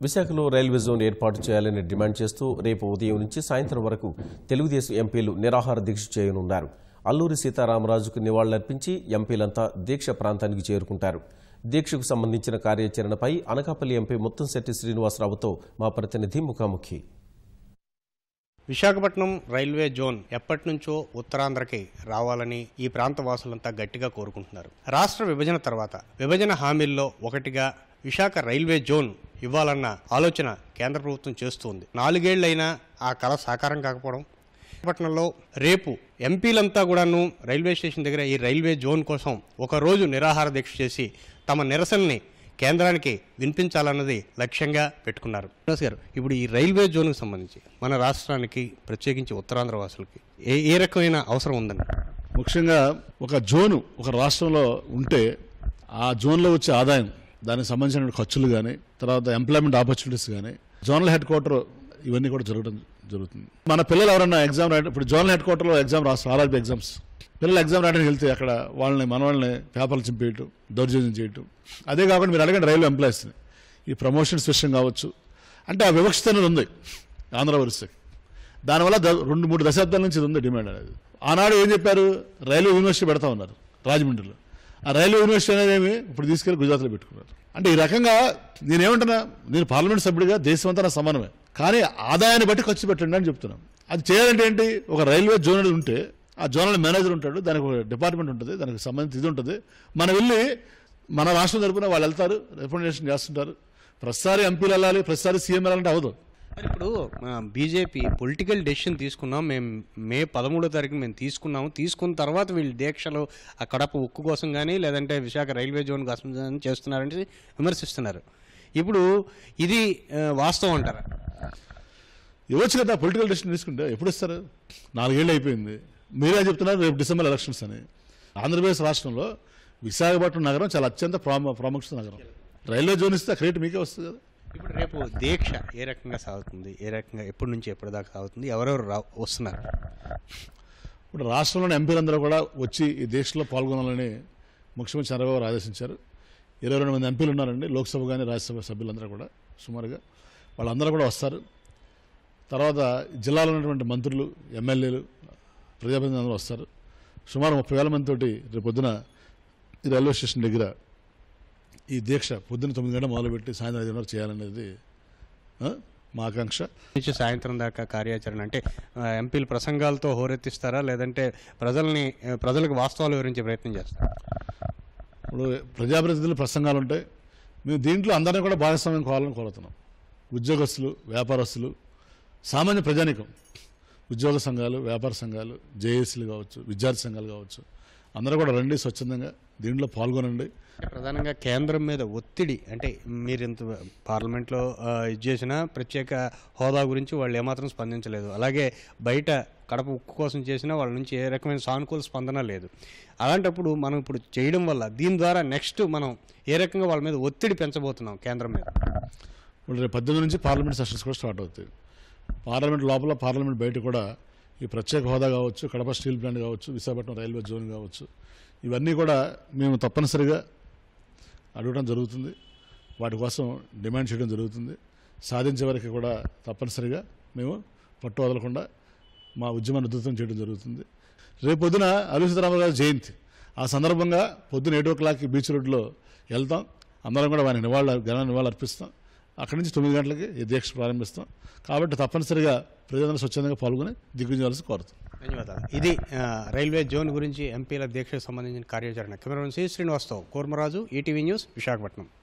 విశాఖలో railway zone ఏర్పాటు చేయాలని డిమాండ్ చేస్తూ రేపు ఉదయం నుంచి సాయంత్రం వరకు తెలుగుదేశం ఎంపీలు నిరాహార దీక్ష చేయనున్నారు అల్లూరి సీతారామరాజుకు నివాళులర్పించి ఎంపీలంతా దీక్ష ప్రాంతానికి చేరుకుంటారు దీక్షకు సంబంధించిన కార్యాచరణపై అనకాపల్లి ఎంపీ ముత్తంశెట్టి శ్రీనివాసరావుతో మా ప్రతినిధి ముఖాముఖి విశాఖపట్నం రైల్వే జోన్ ఎప్పటి నుంచో ఉత్తరాంధ్రకి రావాలని ఈ ప్రాంత వాసులంతా గట్టిగా కోరుకుంటున్నారు రాష్ట్ర విభజన తర్వాత విభజన హామీల్లో ఒకటిగా విశాఖ రైల్వే జోన్ ఇవ్వాలన్న ఆలోచన కేంద్ర ప్రభుత్వం చేస్తుంది నాలుగేళ్లైనా ఆ కళ సాకారం కాకపోవడం విశాఖపట్నంలో రేపు ఎంపీలంతా కూడాను రైల్వే స్టేషన్ దగ్గర ఈ రైల్వే జోన్ కోసం ఒక రోజు నిరాహార దీక్ష చేసి తమ నిరసనని కేంద్రానికి వినిపించాలన్నది లక్ష్యంగా పెట్టుకున్నారు శ్రీనివాస్ గారు ఇప్పుడు ఈ రైల్వే జోన్కి సంబంధించి మన రాష్ట్రానికి ప్రత్యేకించి ఉత్తరాంధ్ర వాసులకి ఏ ఏ రకమైన అవసరం ఉందండి ముఖ్యంగా ఒక జోను ఒక రాష్ట్రంలో ఉంటే ఆ జోన్లో వచ్చే ఆదాయం దానికి సంబంధించిన ఖర్చులు కానీ తర్వాత ఎంప్లాయ్మెంట్ ఆపర్చునిటీస్ కానీ జోనల్ హెడ్ క్వార్టర్ ఇవన్నీ కూడా జరగడం జరుగుతుంది మన పిల్లలు ఎవరన్నా ఎగ్జామ్ రాయడం ఇప్పుడు జోనల్ హెడ్ క్వార్టర్లో ఎగ్జామ్ రాస్తారు ఆర్ఆర్బీ ఎగ్జామ్స్ పిల్లలు ఎగ్జామ్ రాయడానికి వెళ్తే అక్కడ వాళ్ళని మన వాళ్ళని పేపర్లు చింపేయటం దౌర్జన్యం చేయటం అదే కాకుండా మీరు అడగండి రైల్వే ఎంప్లాయీస్ని ఈ ప్రమోషన్స్ విషయం కావచ్చు అంటే ఆ వివక్షత అనేది ఉంది ఆంధ్ర వరుసకి దానివల్ల ద- రెండు మూడు దశాబ్దాల నుంచి ఇది ఉంది డిమాండ్ అనేది ఆనాడు ఏం చెప్పారు రైల్వే యూనివర్సిటీ పెడతా ఉన్నారు రాజమండ్రిలో ఆ రైల్వే యూనివర్సిటీ అనేది ఏమి ఇప్పుడు తీసుకెళ్లి గుజరాత్లో పెట్టుకున్నారు అంటే ఈ రకంగా నేనేమంటున్నా నేను పార్లమెంట్ సభ్యుడిగా దేశం అంతా నా సమానమే కానీ ఆదాయాన్ని బట్టి ఖర్చు పెట్టండి అని చెప్తున్నాను అది చేయాలంటే ఏంటి ఒక రైల్వే జోన్ అనేది ఉంటే ఆ జోనల్ మేనేజర్ ఉంటాడు దానికి ఒక డిపార్ట్మెంట్ ఉంటుంది దానికి సంబంధించి ఇది ఉంటుంది మనం వెళ్ళి మన రాష్ట్రం తరపున వాళ్ళు వెళ్తారు రిప్రజెంటేషన్ చేస్తుంటారు ప్రతిసారి ఎంపీలు వెళ్ళాలి ప్రతిసారి సీఎం వెళ్ళాలంటే అవదు మరి ఇప్పుడు బీజేపీ పొలిటికల్ డెసిషన్ తీసుకున్నాం మేము మే పదమూడో తారీఖు మేము తీసుకున్నాము తీసుకున్న తర్వాత వీళ్ళు దీక్షలు ఆ కడప ఉక్కు కోసం కానీ లేదంటే విశాఖ రైల్వే జోన్ కోసం కానీ చేస్తున్నారని విమర్శిస్తున్నారు ఇప్పుడు ఇది ఆ, వాస్తవం అంటారా ఇవ్వచ్చు కదా పొలిటికల్ డెసిషన్ తీసుకుంటే ఎప్పుడు ఇస్తారు నాలుగేళ్ళు అయిపోయింది మీరే చెప్తున్నారు రేపు డిసెంబర్ ఎలక్షన్స్ అని ఆంధ్రప్రదేశ్ రాష్ట్రంలో విశాఖపట్నం నగరం చాలా అత్యంత ప్రాము ప్రాముఖ్యత నగరం రైల్వే జోన్ ఇస్తే అక్కడ రేటు మీకే వస్తుంది కదా ఇప్పుడు రేపు దీక్ష ఏ రకంగా సాగుతుంది ఏ రకంగా ఎప్పటి నుంచి ఎప్పటి దాకా సాగుతుంది ఎవరెవరు రా వస్తున్నారు ఇప్పుడు రాష్ట్రంలోని ఎంపీలందరూ కూడా వచ్చి ఈ దీక్షలో పాల్గొనాలని ముఖ్యమంత్రి చంద్రబాబు గారు ఆదేశించారు ఇరవై రెండు మంది ఎంపీలు ఉన్నారండి లోక్సభ కానీ రాజ్యసభ సభ్యులందరూ కూడా సుమారుగా వాళ్ళందరూ కూడా వస్తారు తర్వాత జిల్లాలో ఉన్నటువంటి మంత్రులు ఎమ్మెల్యేలు ప్రజాప్రతినిధులు అందరూ వస్తారు సుమారు ముప్పై వేల మందితోటి రేపు పొద్దున ఈ రైల్వే స్టేషన్ దగ్గర ఈ దీక్ష పొద్దున్న తొమ్మిది గంటల మొదలుపెట్టి సాయంత్రం ఐదున్నర చేయాలనేది ఆ, మా ఆకాంక్ష నుంచి సాయంత్రం దాకా కార్యాచరణ అంటే ఆ, ఎంపీలు ప్రసంగాలతో హోరెత్తిస్తారా లేదంటే ప్రజల్ని ఆ, ప్రజలకు వాస్తవాలు వివరించే ప్రయత్నం చేస్తారా ఇప్పుడు ప్రజాప్రతినిధులు ప్రసంగాలు ఉంటాయి మేము దీంట్లో అందరినీ కూడా భాగస్వామ్యం కావాలని కోరుతున్నాం ఉద్యోగస్తులు వ్యాపారస్తులు సామాన్య ప్రజానికం ఉద్యోగ సంఘాలు వ్యాపార సంఘాలు జేఏసీలు కావచ్చు విద్యార్థి సంఘాలు కావచ్చు అందరూ కూడా రండి స్వచ్ఛందంగా దీంట్లో పాల్గొనండి ప్రధానంగా కేంద్రం మీద ఒత్తిడి అంటే మీరు ఇంత పార్లమెంట్లో ఆ, ఇది చేసిన ప్రత్యేక హోదా గురించి వాళ్ళు ఏమాత్రం స్పందించలేదు అలాగే బయట కడప ఉక్కు కోసం చేసినా వాళ్ళ నుంచి ఏ రకమైన సానుకూల స్పందన లేదు అలాంటప్పుడు మనం ఇప్పుడు చేయడం వల్ల దీని ద్వారా నెక్స్ట్ మనం ఏ రకంగా వాళ్ళ మీద ఒత్తిడి పెంచబోతున్నాం కేంద్రం మీద ఇప్పుడు రేపు పద్దెనిమిది నుంచి పార్లమెంట్ సెషన్స్ కూడా స్టార్ట్ అవుతాయి పార్లమెంట్ లోపల పార్లమెంట్ బయట కూడా ఈ ప్రత్యేక హోదా కావచ్చు కడప స్టీల్ ప్లాంట్ కావచ్చు విశాఖపట్నం రైల్వే జోన్ కావచ్చు ఇవన్నీ కూడా మేము తప్పనిసరిగా అడగడం జరుగుతుంది వాటి కోసం డిమాండ్ చేయడం జరుగుతుంది సాధించే వరకు కూడా తప్పనిసరిగా మేము పట్టు వదలకుండా మా ఉద్యమాన్ని ఉధృతం చేయడం జరుగుతుంది రేపు పొద్దున అరుసీతారామరావు గారి జయంతి ఆ సందర్భంగా పొద్దున ఎయిట్ ఓ క్లాక్కి బీచ్ రోడ్లో వెళ్తాం అందరం కూడా వారికి నివాళులు ఘన నివాళులు అర్పిస్తాం అక్కడి నుంచి తొమ్మిది గంటలకి ఈ దీక్ష ప్రారంభిస్తాం కాబట్టి తప్పనిసరిగా ప్రజలందరూ స్వచ్ఛందంగా పాల్గొని దిగ్విజయాల్సి కోరుతాం ధన్యవాదాలు ఇది ఆ, రైల్వే జోన్ గురించి ఎంపీల దీక్షకు సంబంధించిన కార్యాచరణ cameraman C Srinivasarao Kurmaraju ETV news Visakhapatnam